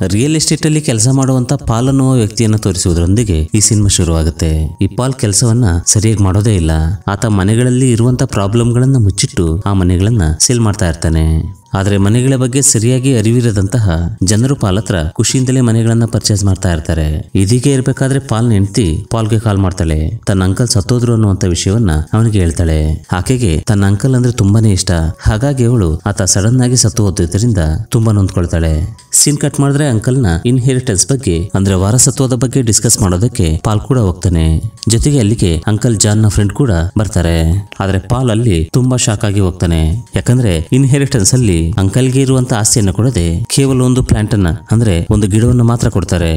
real estate ಅಲ್ಲಿ ಕೆಲಸ ಮಾಡುವಂತ ಪಾಲ್ ಅನ್ನುವ ವ್ಯಕ್ತಿಯನ್ನ ತೋರಿಸುವುದರೊಂದಿಗೆ ಈ ಸಿನಿಮಾ ಶುರುವಾಗುತ್ತೆ ಈ ಪಾಲ್ ಕೆಲಸವನ್ನ ಸರಿಯಾಗಿ ಮಾಡೋದೇ ಇಲ್ಲ ಆತ ಮನೆಗಳಲ್ಲಿ ಇರುವಂತ ಪ್ರಾಬ್ಲಮ್ಗಳನ್ನ ಮುಚ್ಚಿಟ್ಟು ಆ ಮನೆಗಳನ್ನ ಸೇಲ್ ಮಾಡ್ತಾ ಇರ್ತಾನೆ ಆದ್ರೆ ಮನೆಗಳ ಬಗ್ಗೆ ಸರಿಯಾಗಿ ಅರಿವಿರದಂತಹ ಜನರು ಪಾಲ್ ಹತ್ರ ಖುಷಿಯಿಂದಲೇ ಮನೆಗಳನ್ನ ಪರ್ಚೇಸ್ ಮಾಡ್ತಾ ಇರ್ತಾರೆ ಇದೀಗೆ ಇರ್ಬೇಕಾದ್ರೆ ಪಾಲ್ ಹೆಂಡತಿ ಪಾಲ್ಗೆ ಕಾಲ್ ಮಾಡ್ತಾಳೆ ತನ್ನ ಅಂಕಲ್ ಸತ್ತೋದ್ರು ಅನ್ನುವಂತ ವಿಷಯವನ್ನ ಅವನಿಗೆ ಹೇಳ್ತಾಳೆ ಆಕೆಗೆ ತನ್ನ ಅಂಕಲ್ ಅಂದ್ರೆ ತುಂಬಾನೇ ಇಷ್ಟ ಹಾಗಾಗಿ ಅವಳು ಆತ ಸಡನ್ ಆಗಿ ಸತ್ತು ಹೋದ್ರಿಂದ ತುಂಬಾ ನೊಂದ್ಕೊಳ್ತಾಳೆ ಸೀನ್ ಕಟ್ ಮಾಡಿದ್ರೆ ಅಂಕಲ್ನ ಇನ್ಹೆರಿಟೆನ್ಸ್ ಬಗ್ಗೆ ಅಂದ್ರೆ ವಾರಸತ್ವದ ಬಗ್ಗೆ ಡಿಸ್ಕಸ್ ಮಾಡೋದಕ್ಕೆ ಪಾಲ್ ಕೂಡ ಹೋಗ್ತಾನೆ ಜೊತೆಗೆ ಅಲ್ಲಿಗೆ ಅಂಕಲ್ ಜಾನ್ ನ ಫ್ರೆಂಡ್ ಕೂಡ ಬರ್ತಾರೆ ಆದ್ರೆ ಪಾಲ್ ಅಲ್ಲಿ ತುಂಬಾ ಶಾಕ್ ಆಗಿ ಹೋಗ್ತಾನೆ ಯಾಕಂದ್ರೆ ಇನ್ಹೆರಿಟೆನ್ಸ್ ಅಲ್ಲಿ ಅಂಕಲ್ಗೆ ಇರುವಂತ ಆಸ್ತಿಯನ್ನು ಕೊಡದೆ ಕೇವಲ ಒಂದು ಪ್ಲಾಂಟ್ ಅನ್ನ ಅಂದ್ರೆ ಒಂದು ಗಿಡವನ್ನು ಮಾತ್ರ ಕೊಡ್ತಾರೆ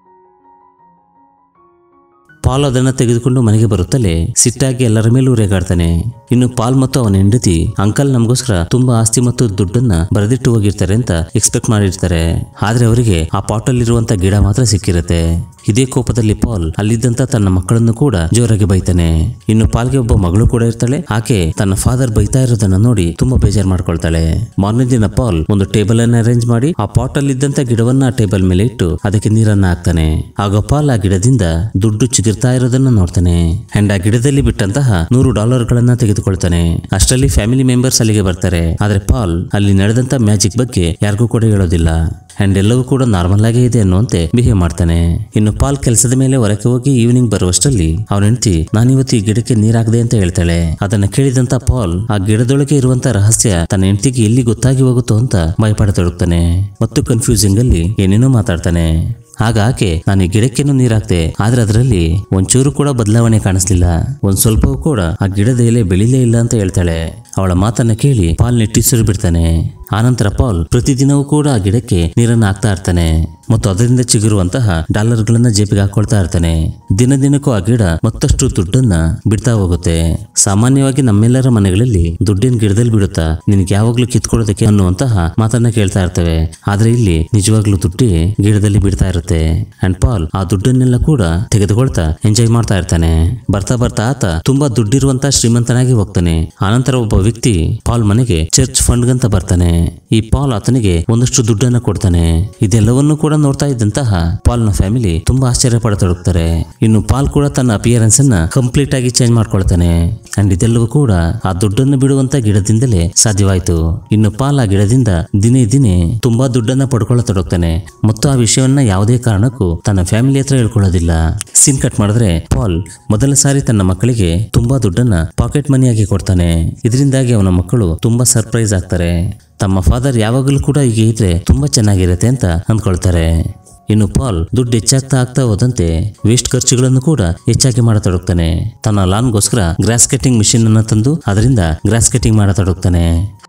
ಪಾಲ್ ಅದನ್ನ ತೆಗೆದುಕೊಂಡು ಮನೆಗೆ ಬರುತ್ತಲೇ ಸಿಟ್ಟಾಗಿ ಎಲ್ಲರ ಮೇಲೂ ರೇಗಾಡ್ತಾನೆ ಇನ್ನು ಪಾಲ್ ಮತ್ತು ಅವನ ಹೆಂಡತಿ ಅಂಕಲ್ ನಮಗೋಸ್ಕರ ತುಂಬಾ ಆಸ್ತಿ ಮತ್ತು ದುಡ್ಡನ್ನ ಬರೆದಿಟ್ಟು ಹೋಗಿರ್ತಾರೆ ಅಂತ ಎಕ್ಸ್ಪೆಕ್ಟ್ ಮಾಡಿರ್ತಾರೆ ಆದ್ರೆ ಅವರಿಗೆ ಆ ಪಾಟಲ್ಲಿರುವಂತ ಗಿಡ ಮಾತ್ರ ಸಿಕ್ಕಿರುತ್ತೆ ಇದೇ ಕೋಪದಲ್ಲಿ ಪಾಲ್ ಅಲ್ಲಿದ್ದಂತ ತನ್ನ ಮಕ್ಕಳನ್ನು ಕೂಡ ಜೋರಾಗಿ ಬೈತಾನೆ ಇನ್ನು ಪಾಲ್ಗೆ ಒಬ್ಬ ಮಗಳು ಕೂಡ ಇರ್ತಾಳೆ ಆಕೆ ತನ್ನ ಫಾದರ್ ಬೈತಾ ಇರೋದನ್ನ ನೋಡಿ ತುಂಬಾ ಬೇಜಾರ್ ಮಾಡ್ಕೊಳ್ತಾಳೆ ಮಾರನೇ ದಿನ ಪಾಲ್ ಒಂದು ಟೇಬಲ್ ಅನ್ನ ಅರೇಂಜ್ ಮಾಡಿ ಆ ಪಾಟ್ ಅಲ್ಲಿದ್ದಂತ ಗಿಡವನ್ನ ಆ ಟೇಬಲ್ ಮೇಲೆ ಇಟ್ಟು ಅದಕ್ಕೆ ನೀರನ್ನ ಹಾಕ್ತಾನೆ ಆಗ ಪಾಲ್ ಆ ಗಿಡದಿಂದ ದುಡ್ಡು ಚಿಗುರ್ತಾ ಇರೋದನ್ನ ನೋಡ್ತಾನೆ ಅಂಡ್ ಆ ಗಿಡದಲ್ಲಿ ಬಿಟ್ಟಂತಹ ನೂರು ಡಾಲರ್ ಗಳನ್ನ ತೆಗೆದುಕೊಳ್ತಾನೆ ಅಷ್ಟರಲ್ಲಿ ಫ್ಯಾಮಿಲಿ ಮೆಂಬರ್ಸ್ ಅಲ್ಲಿಗೆ ಬರ್ತಾರೆ ಆದ್ರೆ ಪಾಲ್ ಅಲ್ಲಿ ನಡೆದಂತ ಮ್ಯಾಜಿಕ್ ಬಗ್ಗೆ ಯಾರಿಗೂ ಕೂಡ ಹೇಳೋದಿಲ್ಲ ಅಂಡ್ ಎಲ್ಲವೂ ಕೂಡ ನಾರ್ಮಲ್ ಆಗೇ ಇದೆ ಅನ್ನುವಂತೆ ಬಿಹೇವ್ ಮಾಡ್ತಾನೆ ಇನ್ನು ಪಾಲ್ ಕೆಲಸದ ಮೇಲೆ ಹೊರಕ್ಕೆ ಹೋಗಿ ಈವ್ನಿಂಗ್ ಬರುವಷ್ಟರಲ್ಲಿ ಅವನ ಹೆಂಡತಿ ನಾನಿವತ್ತು ಈ ಗಿಡಕ್ಕೆ ನೀರಾಗದೆ ಅಂತ ಹೇಳ್ತಾಳೆ ಅದನ್ನ ಕೇಳಿದಂತ ಪಾಲ್ ಆ ಗಿಡದೊಳಗೆ ಇರುವಂತ ರಹಸ್ಯ ತನ್ನ ಹೆಂಡತಿಗೆ ಎಲ್ಲಿ ಗೊತ್ತಾಗಿ ಹೋಗುತ್ತೋ ಅಂತ ಭಯಪಡತೊಡಗ್ತಾನೆ ಮತ್ತು ಕನ್ಫ್ಯೂಸಿಂಗ್ ಅಲ್ಲಿ ಏನೇನೋ ಮಾತಾಡ್ತಾನೆ ಆಗ ಆಕೆ ನಾನು ಈ ಗಿಡಕ್ಕೇನು ನೀರಾಕ್ದೆ ಆದ್ರೆ ಅದರಲ್ಲಿ ಒಂಚೂರು ಕೂಡ ಬದಲಾವಣೆ ಕಾಣಿಸ್ಲಿಲ್ಲ ಒಂದ್ ಸ್ವಲ್ಪವೂ ಕೂಡ ಆ ಗಿಡದ ಎಲೆ ಬೆಳಿಲೇ ಇಲ್ಲ ಅಂತ ಹೇಳ್ತಾಳೆ ಅವಳ ಮಾತನ್ನ ಕೇಳಿ ಪಾಲ್ ನಿಟ್ಟೀಸರು ಬಿಡ್ತಾನೆ ಆನಂತರ ಪಾಲ್ ಪ್ರತಿದಿನವೂ ಕೂಡ ಆ ಗಿಡಕ್ಕೆ ನೀರನ್ನು ಹಾಕ್ತಾ ಇರ್ತಾನೆ ಮತ್ತು ಅದರಿಂದ ಚಿಗುರುವಂತಹ ಡಾಲರ್ಗಳನ್ನ ಜೇಬಿಗೆ ಹಾಕೊಳ್ತಾ ಇರ್ತಾನೆ ದಿನ ದಿನಕ್ಕೂ ಆ ಗಿಡ ಮತ್ತಷ್ಟು ದುಡ್ಡನ್ನ ಬಿಡ್ತಾ ಹೋಗುತ್ತೆ ಸಾಮಾನ್ಯವಾಗಿ ನಮ್ಮೆಲ್ಲರ ಮನೆಗಳಲ್ಲಿ ದುಡ್ಡಿನ ಗಿಡದಲ್ಲಿ ಬಿಡುತ್ತಾ ನಿನ್ಗೆ ಯಾವಾಗ್ಲೂ ಕಿತ್ಕೊಳ್ಳೋದಕ್ಕೆ ಅನ್ನುವಂತಹ ಮಾತನ್ನ ಕೇಳ್ತಾ ಇರ್ತೇವೆ ಆದ್ರೆ ಇಲ್ಲಿ ನಿಜವಾಗ್ಲೂ ದುಡ್ಡಿ ಗಿಡದಲ್ಲಿ ಬಿಡ್ತಾ ಇರುತ್ತೆ ಅಂಡ್ ಪಾಲ್ ಆ ದುಡ್ಡನ್ನೆಲ್ಲ ಕೂಡ ತೆಗೆದುಕೊಳ್ತಾ ಎಂಜಾಯ್ ಮಾಡ್ತಾ ಇರ್ತಾನೆ ಬರ್ತಾ ಬರ್ತಾ ಆತ ತುಂಬಾ ದುಡ್ಡಿರುವಂತ ಶ್ರೀಮಂತನಾಗಿ ಹೋಗ್ತಾನೆ ಆನಂತರ ಒಬ್ಬ ವ್ಯಕ್ತಿ ಪಾಲ್ ಮನೆಗೆ ಚರ್ಚ್ ಫಂಡ್ಗಂತ ಬರ್ತಾನೆ ಈ ಪಾಲ್ ಆತನಿಗೆ ಒಂದಷ್ಟು ದುಡ್ಡನ್ನ ಕೊಡ್ತಾನೆ ಇದೆಲ್ಲವನ್ನೂ ಕೂಡ ನೋಡ್ತಾ ಇದ್ದಂತಹ ಪಾಲ್ನ ಫ್ಯಾಮಿಲಿ ತುಂಬಾ ಆಶ್ಚರ್ಯ ಪಡತೊಡಗ್ತಾರೆ ಇನ್ನು ಪಾಲ್ ಕೂಡ ತನ್ನ ಅಪಿಯರೆನ್ಸ್ ಅನ್ನ ಕಂಪ್ಲೀಟ್ ಆಗಿ ಚೇಂಜ್ ಮಾಡ್ಕೊಳ್ತಾನೆ ಅಂಡ್ ಇದೆಲ್ಲವೂ ಕೂಡ ಆ ದುಡ್ಡನ್ನು ಬಿಡುವಂತ ಗಿಡದಿಂದಲೇ ಸಾಧ್ಯವಾಯಿತು ಇನ್ನು ಪಾಲ್ ಆ ಗಿಡದಿಂದ ದಿನೇ ದಿನೇ ತುಂಬಾ ದುಡ್ಡನ್ನ ಪಡ್ಕೊಳ್ಳತೊಡಗ್ತಾನೆ ಮತ್ತು ಆ ವಿಷಯವನ್ನ ಯಾವುದೇ ಕಾರಣಕ್ಕೂ ತನ್ನ ಫ್ಯಾಮಿಲಿ ಹತ್ರ ಹೇಳ್ಕೊಳ್ಳೋದಿಲ್ಲ ಸೀನ್ ಕಟ್ ಮಾಡಿದ್ರೆ ಪಾಲ್ ಮೊದಲ ಸಾರಿ ತನ್ನ ಮಕ್ಕಳಿಗೆ ತುಂಬಾ ದುಡ್ಡನ್ನ ಪಾಕೆಟ್ ಮನಿಯಾಗಿ ಕೊಡ್ತಾನೆ ಇದರಿಂದಾಗಿ ಅವನ ಮಕ್ಕಳು ತುಂಬಾ ಸರ್ಪ್ರೈಸ್ ಆಗ್ತಾರೆ ತಮ್ಮ ಫಾದರ್ ಯಾವಾಗಲೂ ಕೂಡ ಹೀಗೆ ಇದ್ರೆ ತುಂಬಾ ಚೆನ್ನಾಗಿರುತ್ತೆ ಅಂತ ಅಂದ್ಕೊಳ್ತಾರೆ ಇನ್ನು ಪಾಲ್ ದುಡ್ಡು ಹೆಚ್ಚಾಗ್ತಾ ಆಗ್ತಾ ಹೋದಂತೆ ವೇಸ್ಟ್ ಖರ್ಚುಗಳನ್ನು ಕೂಡ ಹೆಚ್ಚಾಗಿ ಮಾಡತೊಡಗ್ತಾನೆ ತನ್ನ ಲಾನ್ಗೋಸ್ಕರ ಗ್ರಾಸ್ ಕಟಿಂಗ್ ಮಿಷಿನ್ ಅನ್ನ ತಂದು ಅದರಿಂದ ಗ್ರಾಸ್ ಕಟಿಂಗ್ ಮಾಡತೊಡಗ್ತಾನೆ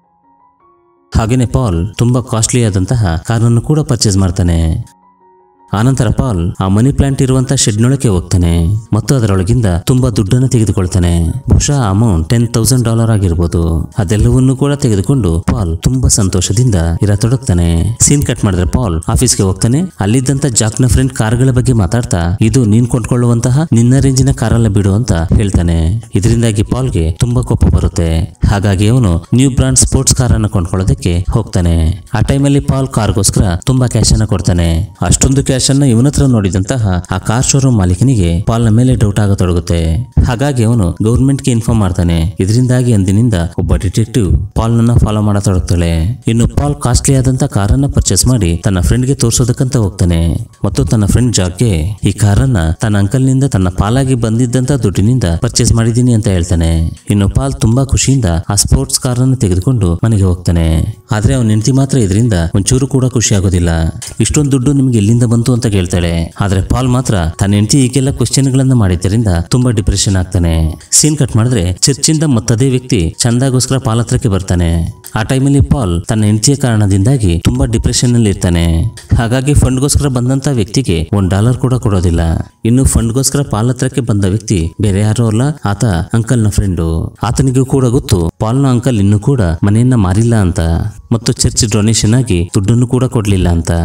ಹಾಗೇನೆ ಪಾಲ್ ತುಂಬಾ ಕಾಸ್ಟ್ಲಿ ಆದಂತಹ ಕಾರನ್ನು ಕೂಡ ಪರ್ಚೇಸ್ ಮಾಡ್ತಾನೆ ಆನಂತರ ಪಾಲ್ ಆ ಮನಿ ಪ್ಲಾಂಟ್ ಇರುವಂತ ಶೆಡ್ನೊಳಗೆ ಹೋಗ್ತಾನೆ ಮತ್ತು ಅದರೊಳಗಿಂದ ತುಂಬಾ ದುಡ್ಡನ್ನು ತೆಗೆದುಕೊಳ್ತಾನೆ ಬಹುಶಃ ಅಮೌಂಟ್ ಟೆನ್ ತೌಸಂಡ್ ಡಾಲರ್ ಆಗಿರ್ಬೋದು ಅದೆಲ್ಲವನ್ನೂ ಕೂಡ ತೆಗೆದುಕೊಂಡು ಪಾಲ್ ತುಂಬಾ ಸಂತೋಷದಿಂದ ಇರತೊಡಗ್ತಾನೆ ಸೀನ್ ಕಟ್ ಮಾಡಿದ್ರೆ ಪಾಲ್ ಆಫೀಸ್ಗೆ ಹೋಗ್ತಾನೆ ಅಲ್ಲಿದ್ದಂತ ಜಾಕ್ನ ಫ್ರೆಂಡ್ ಕಾರ್ಗಳ ಬಗ್ಗೆ ಮಾತಾಡ್ತಾ ಇದು ನೀನ್ ಕೊಂಡ್ಕೊಳ್ಳುವಂತಹ ನಿನ್ನ ರೇಂಜಿನ ಕಾರಲ್ಲ ಬಿಡು ಅಂತ ಹೇಳ್ತಾನೆ ಇದರಿಂದಾಗಿ ಪಾಲ್ಗೆ ತುಂಬಾ ಕೋಪ ಬರುತ್ತೆ ಹಾಗಾಗಿ ಅವನು ನ್ಯೂ ಬ್ರಾಂಡ್ ಸ್ಪೋರ್ಟ್ಸ್ ಕಾರನ್ನು ಕೊಂಡ್ಕೊಳ್ಳೋದಕ್ಕೆ ಹೋಗ್ತಾನೆ ಆ ಟೈಮಲ್ಲಿ ಪಾಲ್ ಕಾರ್ಗೋಸ್ಕರ ತುಂಬಾ ಕ್ಯಾಶ್ ಅನ್ನ ಕೊಡ್ತಾನೆ ಅಷ್ಟೊಂದು ಕ್ಯಾಶ್ ಅನ್ನ ಇವನ ಹತ್ರ ನೋಡಿದಂತಹ ಆ ಕಾರ್ ಶೋರೂಮ್ ಮಾಲೀಕನಿಗೆ ಪಾಲ್ನ ಮೇಲೆ ಡೌಟ್ ಆಗತೊಡಗುತ್ತೆ ಹಾಗಾಗಿ ಅವನು ಗೌರ್ಮೆಂಟ್ಗೆ ಇನ್ಫಾರ್ಮ್ ಮಾಡ್ತಾನೆ ಇದರಿಂದಾಗಿ ಅಂದಿನಿಂದ ಒಬ್ಬ ಡಿಟೆಕ್ಟಿವ್ ಪಾಲ್ ನನ್ನ ಫಾಲೋ ಮಾಡತೊಡಗ್ತಾಳೆ ಇನ್ನು ಪಾಲ್ ಕಾಸ್ಟ್ಲಿ ಆದಂತ ಕಾರನ್ನ ಪರ್ಚೇಸ್ ಮಾಡಿ ತನ್ನ ಫ್ರೆಂಡ್ಗೆ ತೋರ್ಸೋದಕ್ಕಂತ ಹೋಗ್ತಾನೆ ಮತ್ತು ತನ್ನ ಫ್ರೆಂಡ್ ಜಾಗ್ಗೆ ಈ ಕಾರನ್ನ ತನ್ನ ಅಂಕಲ್ನಿಂದ ತನ್ನ ಪಾಲಾಗಿ ಬಂದಿದ್ದಂತ ದುಡ್ಡಿನಿಂದ ಪರ್ಚೇಸ್ ಮಾಡಿದ್ದೀನಿ ಅಂತ ಹೇಳ್ತಾನೆ ಇನ್ನು ಪಾಲ್ ತುಂಬಾ ಖುಷಿಯಿಂದ ಆ ಸ್ಪೋರ್ಟ್ಸ್ ಕಾರನ್ನು ತೆಗೆದುಕೊಂಡು ಮನೆಗೆ ಹೋಗ್ತಾನೆ ಆದ್ರೆ ಅವನ ಹೆಂಡತಿ ಮಾತ್ರ ಇದರಿಂದ ಒಂಚೂರು ಕೂಡ ಖುಷಿ ಆಗೋದಿಲ್ಲ ಇಷ್ಟೊಂದು ದುಡ್ಡು ನಿಮ್ಗೆ ಎಲ್ಲಿಂದ ಬಂತು ಅಂತ ಕೇಳ್ತಾಳೆ ಆದ್ರೆ ಪಾಲ್ ಮಾತ್ರ ತನ್ನ ಹೆಂಡತಿ ಈಗೆಲ್ಲ ಕ್ವಶನ್ ಗಳನ್ನ ಮಾಡಿದ್ದರಿಂದ ತುಂಬಾ ಡಿಪ್ರೆಷನ್ ಆಗ್ತಾನೆ ಸೀನ್ ಕಟ್ ಮಾಡಿದ್ರೆ ಚರ್ಚಿಂದ ಮತ್ತದೇ ವ್ಯಕ್ತಿ ಚಂದಾಗೋಸ್ಕರ ಪಾಲ್ ಹತ್ರಕ್ಕೆ ಬರ್ತಾನೆ ಆ ಟೈಮಲ್ಲಿ ಪಾಲ್ ತನ್ನ ಹೆಂಡತಿಯ ಕಾರಣದಿಂದಾಗಿ ತುಂಬಾ ಡಿಪ್ರೆಷನ್ ನಲ್ಲಿ ಇರ್ತಾನೆ ಹಾಗಾಗಿ ಫಂಡ್ಗೋಸ್ಕರ ಬಂದಂತ ವ್ಯಕ್ತಿಗೆ ಒಂದ್ ಡಾಲರ್ ಕೂಡ ಕೊಡೋದಿಲ್ಲ ಇನ್ನು ಫಂಡ್ಗೋಸ್ಕರ ಪಾಲ್ ಹತ್ರಕ್ಕೆ ಬಂದ ವ್ಯಕ್ತಿ ಬೇರೆ ಯಾರೋ ಅಲ್ಲ ಆತ ಅಂಕಲ್ನ ಫ್ರೆಂಡು ಆತನಿಗೂ ಕೂಡ ಗೊತ್ತು ಪಾಲ್ನ ಅಂಕಲ್ ಇನ್ನೂ ಕೂಡ ಮನೆಯನ್ನ ಮಾರಿಲ್ಲ ಅಂತ ಮತ್ತು ಚರ್ಚ್ ಡೊನೇಷನ್ ಆಗಿ ದುಡ್ಡನ್ನು ಕೂಡ ಕೊಡ್ಲಿಲ್ಲ ಅಂತ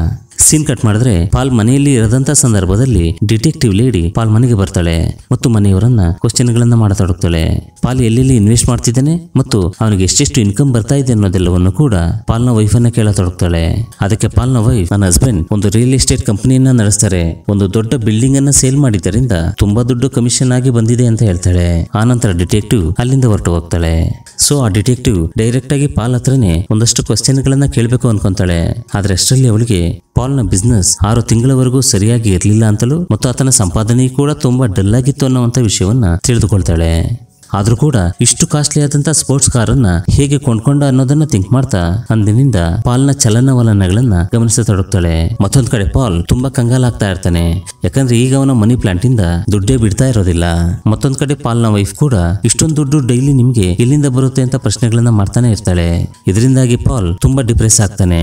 ಸೀನ್ ಕಟ್ ಮಾಡಿದ್ರೆ ಪಾಲ್ ಮನೆಯಲ್ಲಿ ಇರದಂತ ಸಂದರ್ಭದಲ್ಲಿ ಡಿಟೆಕ್ಟಿವ್ ಲೇಡಿ ಪಾಲ್ ಮನೆಗೆ ಬರ್ತಾಳೆ ಮತ್ತು ಮನೆಯವರನ್ನ ಕ್ವಶನ್ ಗಳನ್ನ ಮಾಡತೊಡಗ್ತಾಳೆ ಪಾಲ್ ಎಲ್ಲೆಲ್ಲಿ ಇನ್ವೆಸ್ಟ್ ಮಾಡ್ತಿದ್ದಾನೆ ಮತ್ತು ಅವನಿಗೆ ಎಷ್ಟೆಷ್ಟು ಇನ್ಕಮ್ ಬರ್ತಾ ಇದೆ ಅನ್ನೋದೆಲ್ಲವನ್ನು ಕೂಡ ಪಾಲ್ನ ವೈಫನ್ನ ಕೇಳತೊಡಗ್ತಾಳೆ ಅದಕ್ಕೆ ಪಾಲ್ನ ವೈಫ್ ನನ್ನ ಹಸ್ಬೆಂಡ್ ಒಂದು ರಿಯಲ್ ಎಸ್ಟೇಟ್ ಕಂಪನಿಯನ್ನ ನಡೆಸ್ತಾರೆ ಒಂದು ದೊಡ್ಡ ಬಿಲ್ಡಿಂಗ್ ಅನ್ನ ಸೇಲ್ ಮಾಡಿದ್ದರಿಂದ ತುಂಬಾ ದುಡ್ಡು ಕಮಿಷನ್ ಆಗಿ ಬಂದಿದೆ ಅಂತ ಹೇಳ್ತಾಳೆ ಆನಂತರ ಡಿಟೆಕ್ಟಿವ್ ಅಲ್ಲಿಂದ ಹೊರಟು ಹೋಗ್ತಾಳೆ ಸೊ ಆ ಡಿಟೆಕ್ಟಿವ್ ಡೈರೆಕ್ಟ್ ಆಗಿ ಪಾಲ್ ಹತ್ರನೇ ಒಂದಷ್ಟು ಕ್ವಶನ್ ಗಳನ್ನ ಕೇಳಬೇಕು ಅನ್ಕೊಂತಾಳೆ ಆದ್ರೆ ಅಷ್ಟರಲ್ಲಿ ಅವಳಿಗೆ ಪಾಲ್ನ ಬಿಸ್ನೆಸ್ ಆರು ತಿಂಗಳವರೆಗೂ ಸರಿಯಾಗಿ ಇರಲಿಲ್ಲ ಅಂತಲೂ ಮತ್ತು ಆತನ ಸಂಪಾದನೆ ಕೂಡ ತುಂಬಾ ಡಲ್ ಆಗಿತ್ತು ಅನ್ನುವಂಥ ವಿಷಯವನ್ನ ತಿಳಿದುಕೊಳ್ತಾಳೆ ಆದ್ರೂ ಕೂಡ ಇಷ್ಟು ಕಾಸ್ಟ್ಲಿ ಆದಂತ ಸ್ಪೋರ್ಟ್ಸ್ ಕಾರನ್ನ ಹೇಗೆ ಕೊಂಡ್ಕೊಂಡ ಅನ್ನೋದನ್ನ ಥಿಂಕ್ ಮಾಡ್ತಾ ಅಂದಿನಿಂದ ಪಾಲ್ನ ಚಲನವಲನಗಳನ್ನ ಗಮನಿಸತೊಡಗ್ತಾಳೆ ಮತ್ತೊಂದ್ ಕಡೆ ಪಾಲ್ ತುಂಬಾ ಕಂಗಾಲಾಗ್ತಾ ಇರ್ತಾನೆ ಯಾಕಂದ್ರೆ ಈಗ ಅವನ ಮನಿ ಪ್ಲಾಂಟ್ ಇಂದ ದುಡ್ಡೇ ಬಿಡ್ತಾ ಇರೋದಿಲ್ಲ ಮತ್ತೊಂದ್ ಕಡೆ ಪಾಲ್ನ ವೈಫ್ ಕೂಡ ಇಷ್ಟೊಂದು ದುಡ್ಡು ಡೈಲಿ ನಿಮ್ಗೆ ಎಲ್ಲಿಂದ ಬರುತ್ತೆ ಅಂತ ಪ್ರಶ್ನೆಗಳನ್ನ ಮಾಡ್ತಾನೆ ಇರ್ತಾಳೆ ಇದರಿಂದಾಗಿ ಪಾಲ್ ತುಂಬಾ ಡಿಪ್ರೆಸ್ ಆಗ್ತಾನೆ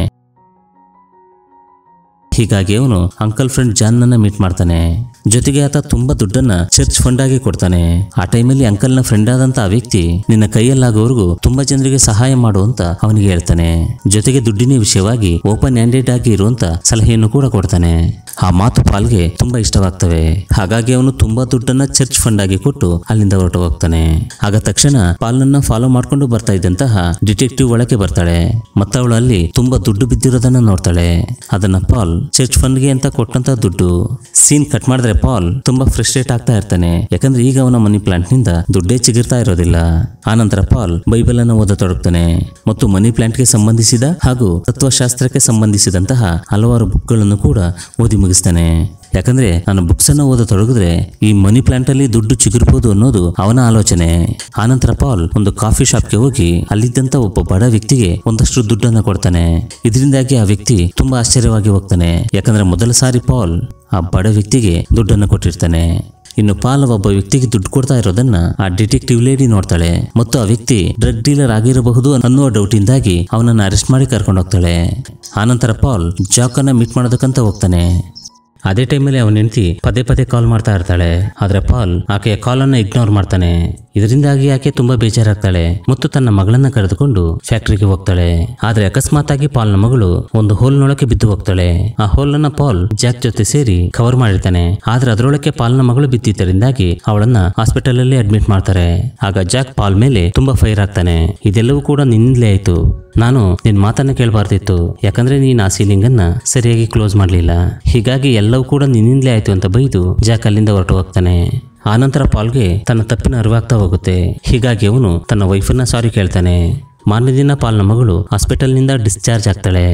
ಹೀಗಾಗಿ ಅವನು ಅಂಕಲ್ ಫ್ರೆಂಡ್ ಜಾನ್ ನನ್ನ ಮೀಟ್ ಮಾಡ್ತಾನೆ ಜೊತೆಗೆ ಆತ ತುಂಬಾ ದುಡ್ಡನ್ನ ಚರ್ಚ್ ಫಂಡ್ ಆಗಿ ಕೊಡ್ತಾನೆ ಆ ಟೈಮಲ್ಲಿ ಅಂಕಲ್ನ ಫ್ರೆಂಡ್ ಆದಂತ ಆ ವ್ಯಕ್ತಿ ನಿನ್ನ ಕೈಯಲ್ಲಾಗೋವರೆಗೂ ತುಂಬಾ ಜನರಿಗೆ ಸಹಾಯ ಮಾಡು ಅಂತ ಅವನಿಗೆ ಹೇಳ್ತಾನೆ ಜೊತೆಗೆ ದುಡ್ಡಿನ ವಿಷಯವಾಗಿ ಓಪನ್ ಹ್ಯಾಂಡೆಡ್ ಆಗಿ ಇರುವಂತ ಸಲಹೆಯನ್ನು ಕೂಡ ಕೊಡ್ತಾನೆ ಆ ಮಾತು ಪಾಲ್ಗೆ ತುಂಬಾ ಇಷ್ಟವಾಗ್ತವೆ ಹಾಗಾಗಿ ಅವನು ತುಂಬಾ ದುಡ್ಡನ್ನ ಚರ್ಚ್ ಫಂಡ್ ಆಗಿ ಕೊಟ್ಟು ಅಲ್ಲಿಂದ ಹೊರಟು ಹೋಗ್ತಾನೆ ಆಗ ತಕ್ಷಣ ಪಾಲ್ನನ್ನ ಫಾಲೋ ಮಾಡ್ಕೊಂಡು ಬರ್ತಾ ಇದ್ದಂತಹ ಡಿಟೆಕ್ಟಿವ್ ಒಳಗೆ ಬರ್ತಾಳೆ ಮತ್ತವಳು ಅಲ್ಲಿ ತುಂಬಾ ದುಡ್ಡು ಬಿದ್ದಿರೋದನ್ನ ನೋಡ್ತಾಳೆ ಅದನ್ನ ಪಾಲ್ ಚರ್ಚ್ ಫಂಡ್ಗೆ ಅಂತ ಕೊಟ್ಟಂತ ದುಡ್ಡು ಸೀನ್ ಕಟ್ ಮಾಡಿದ್ರೆ ಪಾಲ್ ತುಂಬಾ ಫ್ರಸ್ಟ್ರೇಟ್ ಆಗ್ತಾ ಇರ್ತಾನೆ ಯಾಕಂದ್ರೆ ಈಗ ಅವನ ಮನಿ ಪ್ಲಾಂಟ್ ನಿಂದ ದುಡ್ಡೇ ಚಿಗುರ್ತಾ ಇರೋದಿಲ್ಲ ಆನಂತರ ಪಾಲ್ ಬೈಬಲ್ ಅನ್ನು ಓದತೊಡಗ್ತಾನೆ ಮತ್ತು ಮನಿ ಪ್ಲಾಂಟ್ಗೆ ಸಂಬಂಧಿಸಿದ ಹಾಗೂ ತತ್ವಶಾಸ್ತ್ರಕ್ಕೆ ಸಂಬಂಧಿಸಿದಂತಹ ಹಲವಾರು ಬುಕ್ಗಳನ್ನು ಕೂಡ ಓದಿ ಮುಗಿಸ್ತಾನೆ ಯಾಕಂದ್ರೆ ನಾನು ಬುಕ್ಸ್ ಅನ್ನ ಓದತೊಡಗಿದ್ರೆ ಈ ಮನಿ ಪ್ಲಾಂಟ್ ಅಲ್ಲಿ ದುಡ್ಡು ಚಿಗುರ್ಬೋದು ಅನ್ನೋದು ಅವನ ಆಲೋಚನೆ ಆನಂತರ ಪಾಲ್ ಒಂದು ಕಾಫಿ ಶಾಪ್ಗೆ ಹೋಗಿ ಅಲ್ಲಿದ್ದಂತ ಒಬ್ಬ ಬಡ ವ್ಯಕ್ತಿಗೆ ಒಂದಷ್ಟು ದುಡ್ಡನ್ನ ಕೊಡ್ತಾನೆ ಇದರಿಂದಾಗಿ ಆ ವ್ಯಕ್ತಿ ತುಂಬಾ ಆಶ್ಚರ್ಯವಾಗಿ ಹೋಗ್ತಾನೆ ಯಾಕಂದ್ರೆ ಮೊದಲ ಸಾರಿ ಪಾಲ್ ಆ ಬಡ ವ್ಯಕ್ತಿಗೆ ದುಡ್ಡನ್ನು ಕೊಟ್ಟಿರ್ತಾನೆ ಇನ್ನು ಪಾಲ್ ಒಬ್ಬ ವ್ಯಕ್ತಿಗೆ ದುಡ್ಡು ಕೊಡ್ತಾ ಇರೋದನ್ನ ಆ ಡಿಟೆಕ್ಟಿವ್ ಲೇಡಿ ನೋಡ್ತಾಳೆ ಮತ್ತು ಆ ವ್ಯಕ್ತಿ ಡ್ರಗ್ ಡೀಲರ್ ಆಗಿರಬಹುದು ಅನ್ನುವ ಡೌಟಿಂದಾಗಿ ಅವನನ್ನ ಅರೆಸ್ಟ್ ಮಾಡಿ ಕರ್ಕೊಂಡು ಹೋಗ್ತಾಳೆ ಆನಂತರ ಪಾಲ್ ಜಾಕನ್ನ ಮೀಟ್ ಮಾಡೋದಕ್ಕಂತ ಹೋಗ್ತಾನೆ ಅದೇ ಟೈಮಲ್ಲಿ ಅವನ ಹೆಂಡತಿ ಪದೇ ಪದೇ ಕಾಲ್ ಮಾಡ್ತಾ ಇರ್ತಾಳೆ ಆದ್ರೆ ಪಾಲ್ ಆಕೆಯ ಕಾಲನ್ನು ಇಗ್ನೋರ್ ಮಾಡ್ತಾನೆ ಇದರಿಂದಾಗಿ ಆಕೆ ತುಂಬಾ ಬೇಜಾರಾಗ್ತಾಳೆ ಮತ್ತು ತನ್ನ ಮಗಳನ್ನ ಕರೆದುಕೊಂಡು ಫ್ಯಾಕ್ಟರಿಗೆ ಹೋಗ್ತಾಳೆ ಆದ್ರೆ ಅಕಸ್ಮಾತ್ ಆಗಿ ಪಾಲ್ನ ಮಗಳು ಒಂದು ಹೋಲ್ನೊಳಗೆ ಬಿದ್ದು ಹೋಗ್ತಾಳೆ ಆ ಹೋಲನ್ನ ಪಾಲ್ ಜಾಕ್ ಜೊತೆ ಸೇರಿ ಕವರ್ ಮಾಡಿರ್ತಾನೆ ಆದ್ರೆ ಅದರೊಳಗೆ ಪಾಲ್ನ ಮಗಳು ಬಿದ್ದಿದ್ದರಿಂದಾಗಿ ಅವಳನ್ನ ಹಾಸ್ಪಿಟಲ್ ಅಲ್ಲಿ ಅಡ್ಮಿಟ್ ಮಾಡ್ತಾರೆ ಆಗ ಜಾಕ್ ಪಾಲ್ ಮೇಲೆ ತುಂಬಾ ಫೈರ್ ಆಗ್ತಾನೆ ಇದೆಲ್ಲವೂ ಕೂಡ ನಿನ್ನಿಂದಲೇ ಆಯ್ತು ನಾನು ನಿನ್ ಮಾತನ್ನ ಕೇಳಬಾರ್ದಿತ್ತು ಯಾಕಂದ್ರೆ ನೀನ್ ಆ ಸೀಲಿಂಗ್ ಅನ್ನ ಸರಿಯಾಗಿ ಕ್ಲೋಸ್ ಮಾಡ್ಲಿಲ್ಲ ಹೀಗಾಗಿ ಎಲ್ಲವೂ ಕೂಡ ನಿನ್ನಿಂದಲೇ ಆಯ್ತು ಅಂತ ಬೈದು ಜಾಕ್ ಅಲ್ಲಿಂದ ಹೊರಟು ಹೋಗ್ತಾನೆ ಆನಂತರ ಪಾಲ್ಗೆ ತನ್ನ ತಪ್ಪಿನ ಅರಿವಾಗ್ತಾ ಹೋಗುತ್ತೆ ಹೀಗಾಗಿ ಅವನು ತನ್ನ ವೈಫನ್ನ ಸಾರಿ ಕೇಳ್ತಾನೆ ಮಾರನೇ ದಿನ ಪಾಲ್ನ ಮಗಳು ಹಾಸ್ಪಿಟಲ್ನಿಂದ ಡಿಸ್ಚಾರ್ಜ್ ಆಗ್ತಾಳೆ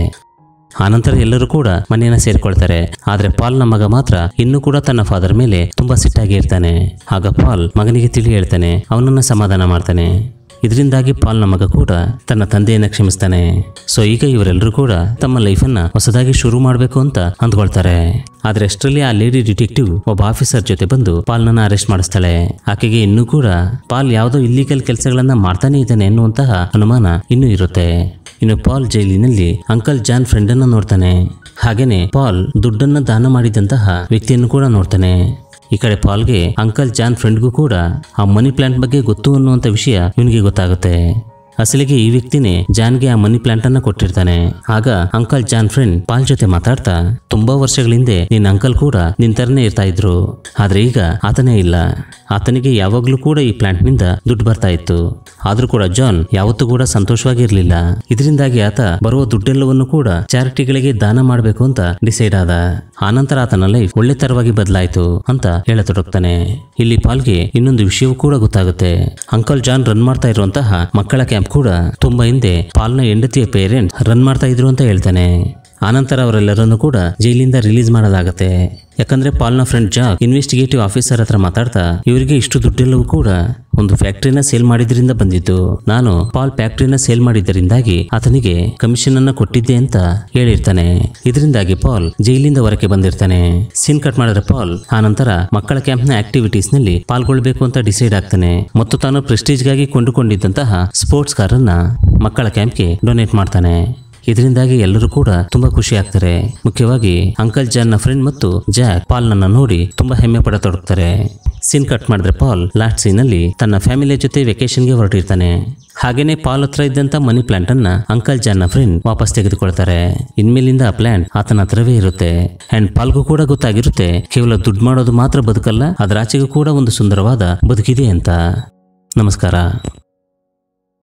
ಆನಂತರ ಎಲ್ಲರೂ ಕೂಡ ಮನೆಯನ್ನ ಸೇರಿಕೊಳ್ತಾರೆ ಆದ್ರೆ ಪಾಲ್ನ ಮಗ ಮಾತ್ರ ಇನ್ನೂ ಕೂಡ ತನ್ನ ಫಾದರ್ ಮೇಲೆ ತುಂಬಾ ಸಿಟ್ಟಾಗಿ ಇರ್ತಾನೆ ಆಗ ಪಾಲ್ ಮಗನಿಗೆ ತಿಳಿ ಹೇಳ್ತಾನೆ ಅವನನ್ನ ಸಮಾಧಾನ ಮಾಡ್ತಾನೆ ಇದರಿಂದಾಗಿ ಪಾಲ್ನ ಮಗ ಕೂಡ ತನ್ನ ತಂದೆಯನ್ನ ಕ್ಷಮಿಸ್ತಾನೆ ಸೊ ಈಗ ಇವರೆಲ್ಲರೂ ಕೂಡ ತಮ್ಮ ಲೈಫನ್ನ ಹೊಸದಾಗಿ ಶುರು ಮಾಡಬೇಕು ಅಂತ ಅಂದ್ಕೊಳ್ತಾರೆ ಆದ್ರೆ ಅಷ್ಟರಲ್ಲಿ ಆ ಲೇಡಿ ಡಿಟೆಕ್ಟಿವ್ ಒಬ್ಬ ಆಫೀಸರ್ ಜೊತೆ ಬಂದು ಪಾಲ್ನನ್ನ ಅರೆಸ್ಟ್ ಮಾಡಿಸ್ತಾಳೆ ಆಕೆಗೆ ಇನ್ನೂ ಕೂಡ ಪಾಲ್ ಯಾವುದೋ ಇಲ್ಲಿಗಲ್ ಕೆಲಸಗಳನ್ನ ಮಾಡ್ತಾನೆ ಇದ್ದಾನೆ ಎನ್ನುವಂತಹ ಅನುಮಾನ ಇನ್ನೂ ಇರುತ್ತೆ ಇನ್ನು ಪಾಲ್ ಜೈಲಿನಲ್ಲಿ ಅಂಕಲ್ ಜಾನ್ ಫ್ರೆಂಡ್ ಅನ್ನ ನೋಡ್ತಾನೆ ಹಾಗೇನೆ ಪಾಲ್ ದುಡ್ಡನ್ನ ದಾನ ಮಾಡಿದಂತಹ ವ್ಯಕ್ತಿಯನ್ನು ಕೂಡ ನೋಡ್ತಾನೆ ಈ ಕಡೆ ಪಾಲ್ಗೆ ಅಂಕಲ್ ಜಾನ್ ಫ್ರೆಂಡ್ಗೂ ಕೂಡ ಆ ಮನಿ ಪ್ಲಾಂಟ್ ಬಗ್ಗೆ ಗೊತ್ತು ಅನ್ನುವಂಥ ವಿಷಯ ಇವನಿಗೆ ಗೊತ್ತಾಗುತ್ತೆ ಅಸಲಿಗೆ ಈ ವ್ಯಕ್ತಿನೇ ಜಾನ್ಗೆ ಆ ಮನಿ ಪ್ಲಾಂಟ್ ಅನ್ನ ಕೊಟ್ಟಿರ್ತಾನೆ ಆಗ ಅಂಕಲ್ ಜಾನ್ ಫ್ರೆಂಡ್ ಪಾಲ್ ಜೊತೆ ಮಾತಾಡ್ತಾ ತುಂಬಾ ವರ್ಷಗಳ ಹಿಂದೆ ನಿನ್ನ ಅಂಕಲ್ ಕೂಡ ನಿನ್ ತರನೇ ಇರ್ತಾ ಇದ್ರು ಆದ್ರೆ ಈಗ ಆತನೇ ಇಲ್ಲ ಆತನಿಗೆ ಯಾವಾಗ್ಲೂ ಕೂಡ ಈ ಪ್ಲಾಂಟ್ ನಿಂದ ದುಡ್ಡು ಬರ್ತಾ ಇತ್ತು ಆದ್ರೂ ಕೂಡ ಜಾನ್ ಯಾವತ್ತೂ ಕೂಡ ಸಂತೋಷವಾಗಿರ್ಲಿಲ್ಲ ಇದರಿಂದಾಗಿ ಆತ ಬರುವ ದುಡ್ಡೆಲ್ಲವನ್ನು ಕೂಡ ಚಾರಿಟಿಗಳಿಗೆ ದಾನ ಮಾಡಬೇಕು ಅಂತ ಡಿಸೈಡ್ ಆದ ಆನಂತರ ಆತನ ಲೈಫ್ ಒಳ್ಳೆ ತರವಾಗಿ ಬದಲಾಯಿತು ಅಂತ ಹೇಳತೊಡಗ್ತಾನೆ ಇಲ್ಲಿ ಪಾಲ್ಗೆ ಇನ್ನೊಂದು ವಿಷಯವೂ ಕೂಡ ಗೊತ್ತಾಗುತ್ತೆ ಅಂಕಲ್ ಜಾನ್ ರನ್ ಮಾಡ್ತಾ ಇರುವಂತಹ ಮಕ್ಕಳ ಕ್ಯಾಂಪ್ ಕೂಡ ತುಂಬಾ ಹಿಂದೆ ಪಾಲ್ನ ಹೆಂಡತಿಯ ಪೇರೆಂಟ್ ರನ್ ಮಾಡ್ತಾ ಇದ್ರು ಅಂತ ಹೇಳ್ತಾನೆ ಆನಂತರ ಅವರೆಲ್ಲರನ್ನು ಕೂಡ ಜೈಲಿಂದ ರಿಲೀಸ್ ಮಾಡೋದಾಗತ್ತೆ ಯಾಕಂದ್ರೆ ಪಾಲ್ನ ಫ್ರೆಂಡ್ ಜಾಕ್ ಇನ್ವೆಸ್ಟಿಗೇಟಿವ್ ಆಫೀಸರ್ ಹತ್ರ ಮಾತಾಡ್ತಾ ಇವರಿಗೆ ಇಷ್ಟು ದುಡ್ಡೆಲ್ಲವೂ ಕೂಡ ಒಂದು ಫ್ಯಾಕ್ಟ್ರಿನ ಸೇಲ್ ಮಾಡಿದ್ರಿಂದ ಬಂದಿದ್ದು ನಾನು ಪಾಲ್ ಫ್ಯಾಕ್ಟ್ರಿನ ಸೇಲ್ ಮಾಡಿದ್ದರಿಂದಾಗಿ ಆತನಿಗೆ ಕಮಿಷನ್ ಅನ್ನ ಕೊಟ್ಟಿದ್ದೆ ಅಂತ ಹೇಳಿರ್ತಾನೆ ಇದರಿಂದಾಗಿ ಪಾಲ್ ಜೈಲಿಂದ ಹೊರಕ್ಕೆ ಬಂದಿರ್ತಾನೆ ಸೀನ್ ಕಟ್ ಮಾಡಿದ್ರೆ ಪಾಲ್ ಆ ನಂತರ ಮಕ್ಕಳ ಕ್ಯಾಂಪ್ನ ಆಕ್ಟಿವಿಟೀಸ್ ನಲ್ಲಿ ಪಾಲ್ಗೊಳ್ಬೇಕು ಅಂತ ಡಿಸೈಡ್ ಆಗ್ತಾನೆ ಮತ್ತು ತಾನು ಪ್ರೆಸ್ಟೀಜ್ಗಾಗಿ ಕೊಂಡುಕೊಂಡಿದ್ದಂತಹ ಸ್ಪೋರ್ಟ್ಸ್ ಕಾರನ್ನ ಮಕ್ಕಳ ಕ್ಯಾಂಪ್ಗೆ ಡೊನೇಟ್ ಮಾಡ್ತಾನೆ ಇದರಿಂದಾಗಿ ಎಲ್ಲರೂ ಕೂಡ ತುಂಬಾ ಖುಷಿ ಆಗ್ತಾರೆ ಮುಖ್ಯವಾಗಿ ಅಂಕಲ್ ಜಾನ್ ನ ಫ್ರೆಂಡ್ ಮತ್ತು ಜಾಕ್ ಪಾಲ್ ನನ್ನ ನೋಡಿ ತುಂಬಾ ಹೆಮ್ಮೆ ಪಡತೊಡಗ್ತಾರೆ ಸೀನ್ ಕಟ್ ಮಾಡಿದ್ರೆ ಪಾಲ್ ಲಾಸ್ಟ್ ಸೀನ್ ಅಲ್ಲಿ ತನ್ನ ಫ್ಯಾಮಿಲಿಯ ಜೊತೆ ವೆಕೇಶನ್ಗೆ ಹೊರಟಿರ್ತಾನೆ ಹಾಗೇನೆ ಪಾಲ್ ಹತ್ರ ಇದ್ದಂತ ಮನಿ ಪ್ಲಾಂಟ್ ಅನ್ನ ಅಂಕಲ್ ಜಾನ್ ನ ಫ್ರೆಂಡ್ ವಾಪಸ್ ತೆಗೆದುಕೊಳ್ತಾರೆ ಇನ್ಮೇಲಿಂದ ಆ ಪ್ಲಾಂಟ್ ಆತನ ಹತ್ರವೇ ಇರುತ್ತೆ ಅಂಡ್ ಪಾಲ್ಗೂ ಕೂಡ ಗೊತ್ತಾಗಿರುತ್ತೆ ಕೇವಲ ದುಡ್ಡು ಮಾಡೋದು ಮಾತ್ರ ಬದುಕಲ್ಲ ಅದರಾಚೆಗೂ ಕೂಡ ಒಂದು ಸುಂದರವಾದ ಬದುಕಿದೆ ಅಂತ ನಮಸ್ಕಾರ